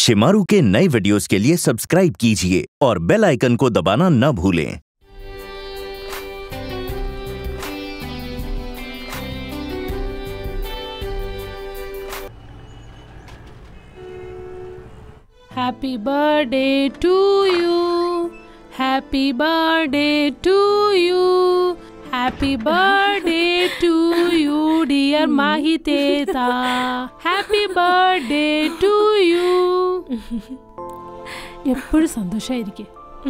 शिमारू के नए वीडियोस के लिए सब्सक्राइब कीजिए और बेल आइकन को दबाना न भूलें Happy birthday to you. Happy birthday to you. Happy birthday to you, dear Mahiteta. Happy birthday to you. എപ്പോഴും സന്തോഷമായിരിക്കും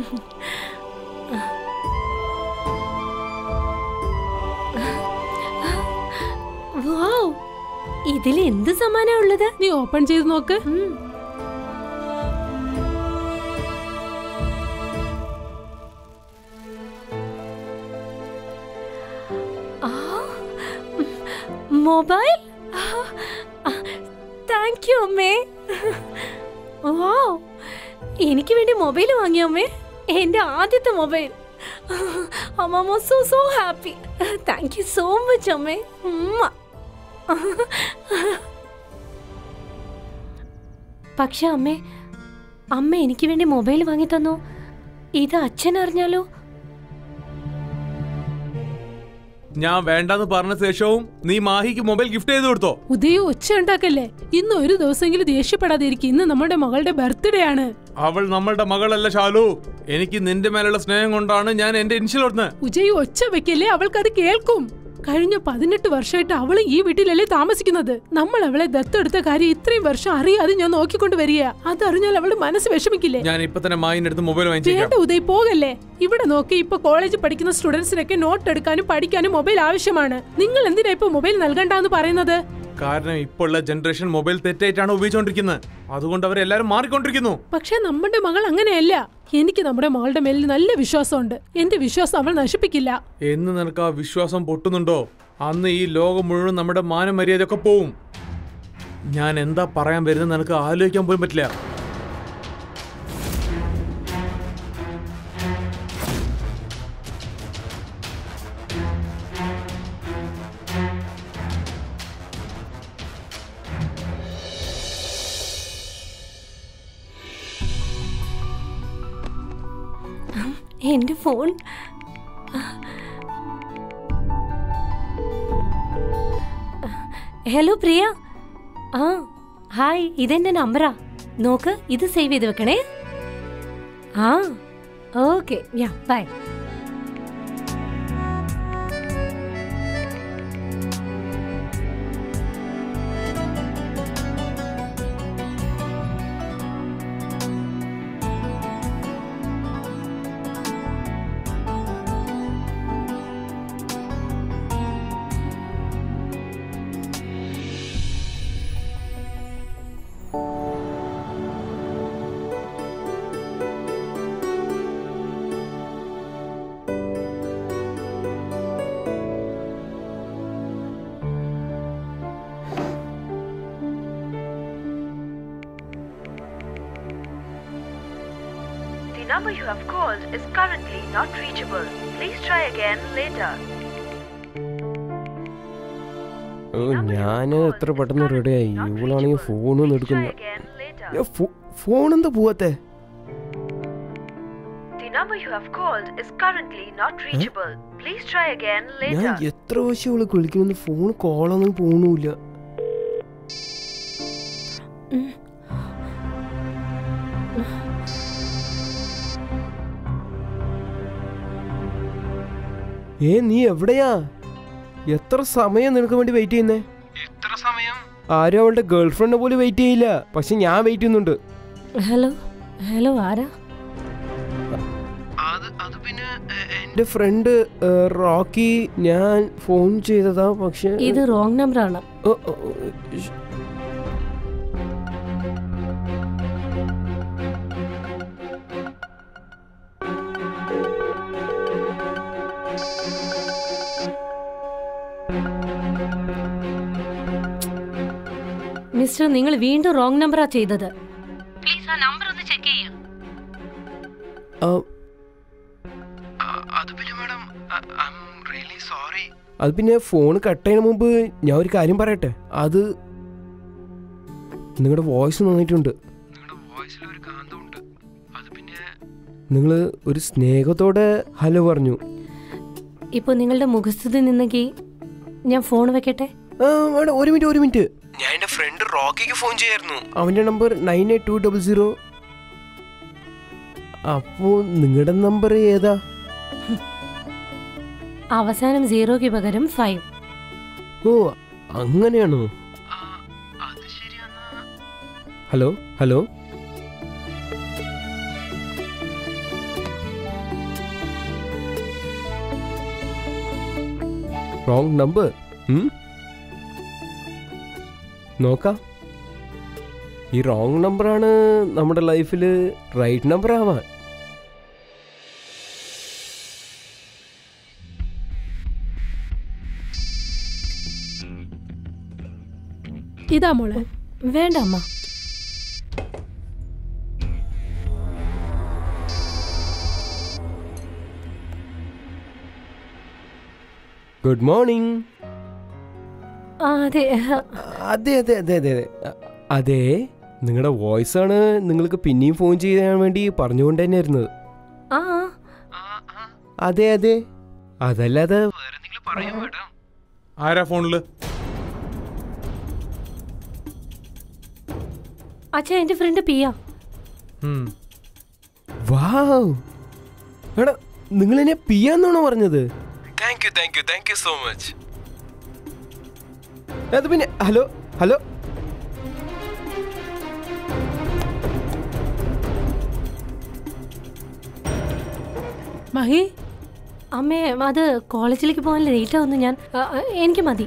വൗ ഇതിൽ എന്ത് സമ്മാനാ ഉള്ളത് നീ ഓപ്പൺ ചെയ്ത് നോക്ക് ഉം. ആ, മൊബൈൽ താങ്ക് യു അമ്മേ വൗ എനിക്ക് വേണ്ടി മൊബൈൽ വാങ്ങിയോ അമ്മേ എൻ്റെ ആദ്യത്തെ മൊബൈൽ അമ്മ so so happy thank you so much അമ്മേ ഉമ്മ പക്ഷെ അമ്മേ അമ്മ എനിക്ക് വേണ്ടി മൊബൈൽ വാങ്ങി തന്നു ഇത് അച്ഛൻ അറിഞ്ഞാലോ ഞാൻ വേണ്ടെന്ന് പറഞ്ഞ ശേഷവും നീ മാഹിക്ക് മൊബൈൽ ഗിഫ്റ്റ് ചെയ്ത് കൊടുത്തോ ഉദയം ഒച്ച ഉണ്ടാക്കല്ലേ ഇന്ന് ഒരു ദിവസമെങ്കിലും ദേഷ്യപ്പെടാതിരിക്കും ഇന്ന് നമ്മുടെ മകളുടെ ബർത്ത്ഡേ ആണ് അവൾ നമ്മളുടെ മകളല്ല ശാലു എനിക്ക് നിന്റെ മേലുള്ള സ്നേഹം കൊണ്ടാണ് ഞാൻ എന്റെ ഇൻഷ്യൽ കൊടുത്തത് ഉജയ് ഒച്ച വെക്കല്ലേ അവൾക്കത് കേൾക്കും കഴിഞ്ഞ പതിനെട്ട് വർഷമായിട്ട് അവള് ഈ വീട്ടിലല്ലേ താമസിക്കുന്നത് നമ്മൾ അവളെ ദത്തെടുത്ത കാര്യം ഇത്രയും വർഷം അറിയാതെ ഞാൻ നോക്കിക്കൊണ്ട് വരിക അതറിഞ്ഞാൽ അവളുടെ മനസ്സ് വിഷമിക്കില്ലേ ഞാൻ ഇപ്പൊ തന്നെ മായിന്റെ അടുത്ത് മൊബൈൽ വാങ്ങിച്ചേക്കാം വേണ്ട ഉദയ് പോകല്ലേ ഇവിടെ നോക്കി ഇപ്പൊ കോളേജിൽ പഠിക്കുന്ന സ്റ്റുഡൻസിനൊക്കെ നോട്ട് എടുക്കാനും പഠിക്കാനും മൊബൈൽ ആവശ്യമാണ് നിങ്ങൾ എന്തിനാ ഇപ്പൊ മൊബൈൽ നൽകണ്ടെന്ന് പറയുന്നത് കാരണം ഇപ്പോൾ ഉള്ള ജനറേഷൻ മൊബൈൽ തെറ്റായിട്ടാണ് ഉപയോഗിച്ചുകൊണ്ടിരിക്കുന്നത് അതുകൊണ്ട് അവരെല്ലാരും മാറിക്കൊണ്ടിരിക്കുന്നു പക്ഷെ നമ്മുടെ മകൾ അങ്ങനെയല്ല എനിക്ക് നമ്മുടെ മകളുടെ മേലിൽ നല്ല വിശ്വാസമുണ്ട് എന്റെ വിശ്വാസം അവൾ നശിപ്പിക്കില്ല എന്ന് നിനക്ക് ആ വിശ്വാസം പൊട്ടുന്നുണ്ടോ അന്ന് ഈ ലോകം മുഴുവൻ നമ്മുടെ മാനം മര്യാദയൊക്കെ പോവും ഞാൻ എന്താ പറയാൻ വരുന്നത് നിനക്ക് ആലോചിക്കാൻ പോലും പറ്റില്ല എന്റെ ഫോൺ ഹലോ പ്രിയ ആ ഹായ് ഇതെന്റെ നമ്പറാ നോക്ക് ഇത് സേവ് ചെയ്ത് വെക്കണേ ആ okay yeah bye The number you have called is currently not reachable. Please try again later. ഓ ഞാൻ എത്ര പെട്ടെന്ന് റെഡിയായി ഇവളാണെങ്കിൽ ഫോണൊന്നും Try എടുക്കുന്ന again later. ഫോൺ എന്താ പോവാത്തെ The number you have called is currently not reachable. Please try again ഞാൻ later. എത്ര പ്രാവശ്യം അവളെ വിളിക്കുന്നു ഫോൺ കോളൊന്നും പോണില്ല ഏ നീ എവിടെയാ എത്ര സമയം നിനക്ക് വേണ്ടി വെയിറ്റ് ചെയ്യുന്നേ എത്ര സമയം ആരും അവളുടെ ഗേൾഫ്രണ്ട് പോലും വെയിറ്റ് ചെയ്യില്ല പക്ഷെ ഞാൻ വെയിറ്റ് ചെയ്യുന്നുണ്ട് ഹലോ ഹലോ ആരാ അത് അത് പിന്നെ എൻ്റെ ഫ്രണ്ട് റോക്കി ഞാൻ ഫോൺ ചെയ്തതാ പക്ഷെ ഇത് റോങ് നമ്പർ ആണ് ഓ, ഓ, ഓ, ഷ്- മിസ്റ്റർ നിങ്ങൾ വീണ്ടും റോങ് നമ്പറാ ചെയ്തത് പ്ലീസ് ആ നമ്പർ ഒന്ന് ചെക്ക് ചെയ്യൂ ആ, അത് പിന്നെ ഫോൺ കട്ട് ചെയ്യുന്ന മുമ്പ് ഞാൻ ഒരു കാര്യം പറയട്ടെ അത് നിങ്ങളുടെ വോയിസ് നന്നായിട്ടുണ്ട് വോയിസിൽ ഒരു കാന്തമുണ്ട് അത് പിന്നെ നിങ്ങൾ ഒരു സ്നേഹത്തോടെ ഹലോ പറഞ്ഞു ഇപ്പോൾ നിങ്ങളുടെ മുഖസ്ഥിതി നിന്നെങ്കിൽ ഞാൻ ഫോൺ വെക്കട്ടെ ആ വേണ്ട ഒരു മിനിറ്റ് ഒരു മിനിറ്റ് ഞാൻ എൻ്റെ ഫ്രണ്ട് റോക്കിക്ക് ഫോൺ ചെയ്യായിരുന്നു അവൻ്റെ number nine eight two double zero അപ്പോൾ നിങ്ങളുടെ നമ്പർ ഏതാ അവസാനം സീറോയ്ക്ക് പകരം ഫൈവ് ഓ അങ്ങനെയാണോ ഹലോ ഹലോ റോങ് നമ്പർ നോക്കാം ഈ റോങ് നമ്പറാണ് നമ്മുടെ ലൈഫിൽ റൈറ്റ് നമ്പർ ആവാൻ ഇതാ മോളെ വേണ്ട അമ്മ ഗുഡ് മോർണിംഗ് ആ അതെ അതെ അതെ അതെ അതെ അതെ അ- അതെ നിങ്ങളുടെ വോയിസ് ആണ് നിങ്ങൾക്ക് പിന്നെയും ഫോൺ ചെയ്യാൻ വേണ്ടി പറഞ്ഞുകൊണ്ട് തന്നെ ഇരുന്നത് ആ അതെ അതെ അതല്ലാതെ ആരാ ഫോണില് അച്ഛാ എൻ്റെ ഫ്രണ്ട് പിയ ഉം. വാവ് എടാ നിങ്ങൾ എന്നെ പിയാന്നാണോ പറഞ്ഞത് thank you thank you thank you so much അത് പിന്നെ ഹലോ ഹലോ മഹി അമ്മേ അത് കോളേജിലേക്ക് പോകാൻ ലേറ്റ് ആവുന്നു ഞാൻ ആ, ആ, എനിക്ക് മതി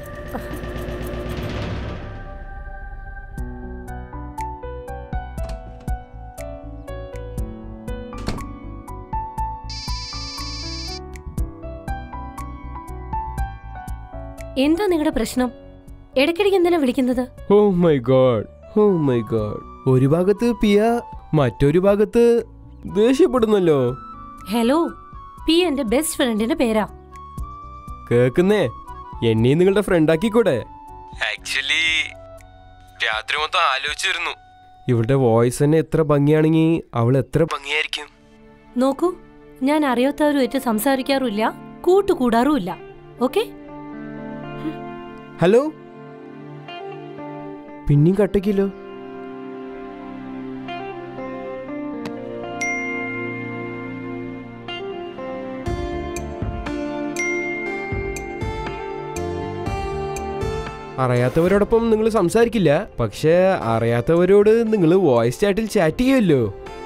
എന്താ നിങ്ങളുടെ പ്രശ്നം ഇടയ്ക്കിടയ്ക്ക് എന്തിനാ വിളിക്കുന്നത് oh my God oh my God ഒരു ഭാഗത്ത് പിയ മറ്റൊരു ഭാഗത്ത് ദേഷ്യപ്പെടുന്നല്ലോ ഹലോ പി എന്റെ ബെസ്റ്റ് ഫ്രണ്ടിന്റെ പേരാ കേക്കുന്നേ എന്നെയും നിങ്ങളുടെ ഫ്രണ്ട് ആക്കിക്കൂടെ ആക്ച്വലി രാത്രി മൊത്തം ആലോചിച്ചിരുന്നു ഇവളുടെ വോയിസ് തന്നെ എത്ര ഭംഗിയാണെങ്കിൽ അവൾ എത്ര ഭംഗിയായിരിക്കും നോക്കൂ ഞാൻ അറിയാത്തവരുമായിട്ട് സംസാരിക്കാറുമില്ല കൂട്ടുകൂടാറുമില്ല ഓക്കെ ഹലോ പിന്നെയും കട്ടക്കില്ലോ അറിയാത്തവരോടൊപ്പം നിങ്ങൾ സംസാരിക്കില്ല പക്ഷെ അറിയാത്തവരോട് നിങ്ങൾ വോയിസ് ചാറ്റിൽ ചാറ്റ് ചെയ്യുമല്ലോ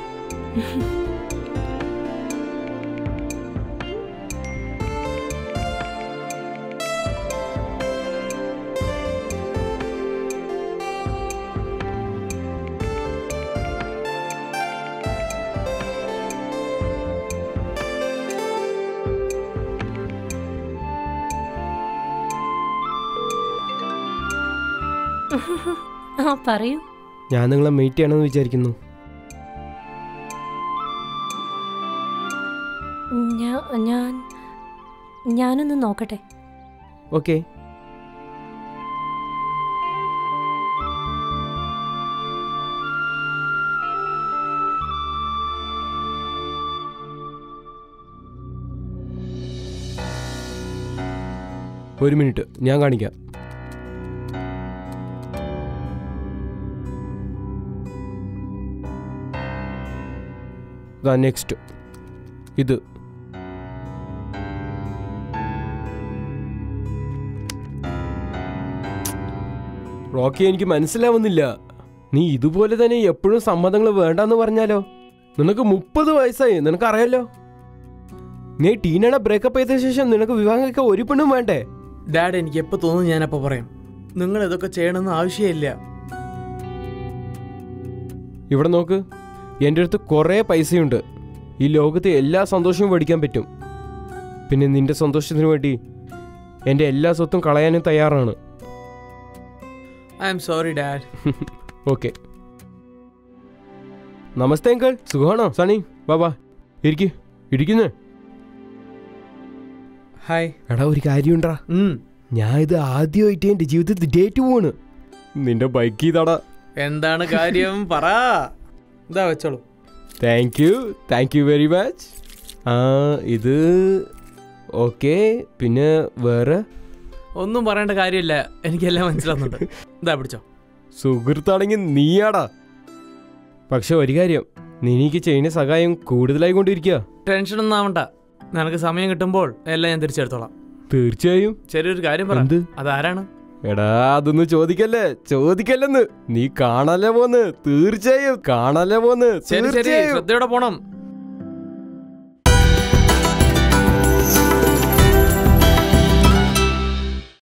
ആ പറയൂ ഞാൻ നിങ്ങളെ മീറ്റ് ചെയ്യണമെന്ന് വിചാരിക്കുന്നു ഞാ- ഞാൻ ഞാനൊന്ന് നോക്കട്ടെ ഓക്കെ ഒരു മിനിറ്റ് ഞാൻ കാണിക്കാം നെക്സ്റ്റ് ഇത് റോക്കി എനിക്ക് മനസ്സിലാവുന്നില്ല നീ ഇതുപോലെ തന്നെ എപ്പോഴും സമ്മതങ്ങൾ വേണ്ടെന്ന് പറഞ്ഞാലോ നിനക്ക് മുപ്പത് വയസ്സായി നിനക്കറിയാലോ നീ ടീനയുടെ ബ്രേക്കപ്പ് ചെയ്ത ശേഷം നിനക്ക് വിവാഹം കഴിക്കാൻ ഒരു പെണ്ണും വേണ്ടേ ഡാഡ് എനിക്ക് എപ്പോ തോന്നുന്നു ഞാനപ്പോ പറയാം നിങ്ങൾ ഇതൊക്കെ ചെയ്യണമെന്ന് ആവശ്യമില്ല ഇവിടെ നോക്ക് എൻ്റെ അടുത്ത് കുറേ പൈസയുണ്ട് ഈ ലോകത്തെ എല്ലാ സന്തോഷവും മേടിക്കാൻ പറ്റും പിന്നെ നിന്റെ സന്തോഷത്തിന് വേണ്ടി എൻ്റെ എല്ലാ സ്വത്തും കളയാനും തയ്യാറാണ് I'm sorry dad okay namaste uncle സുഖമാണോ സണി ബാബാ ഇരിക്ക് ഇരിക്കുന്നേ ഹായ് എടാ ഒരു കാര്യമുണ്ടാ ഉം ഞാൻ ഇത് ആദ്യമായിട്ട് എൻ്റെ ജീവിതത്തിൽ ഡേറ്റ് പോവാണ് നിന്റെ ബൈക്ക് ചെയ്താടാ എന്താണ് കാര്യം പറ ഇതാ വെച്ചോളൂ thank you thank you very much ആ ഇത് ഓക്കെ പിന്നെ വേറെ ഒന്നും പറയേണ്ട കാര്യമില്ല എനിക്കെല്ലാം മനസ്സിലാവുന്നുണ്ട് ഇതാ പിടിച്ചോ സുഹൃത്താണെങ്കിൽ നീയാടാ പക്ഷെ ഒരു കാര്യം നീ എനിക്ക് ചെയ്യുന്ന സഹായം കൂടുതലായി കൊണ്ടിരിക്കുക ടെൻഷനൊന്നും ആവണ്ട നിനക്ക് സമയം കിട്ടുമ്പോൾ എല്ലാം ഞാൻ തിരിച്ചെടുത്തോളാം തീർച്ചയായും ചെറിയൊരു കാര്യം പറ എന്ത് അതാരാണ് എടാ അതൊന്നും ചോദിക്കല്ലേ ചോദിക്കല്ലെന്ന് നീ കാണാല്ലേ പോന്ന് തീർച്ചയായും കാണാല്ലേ പോന്ന് ശരി ശരി തീർച്ചയായും ശ്രദ്ധയോടെ പോണം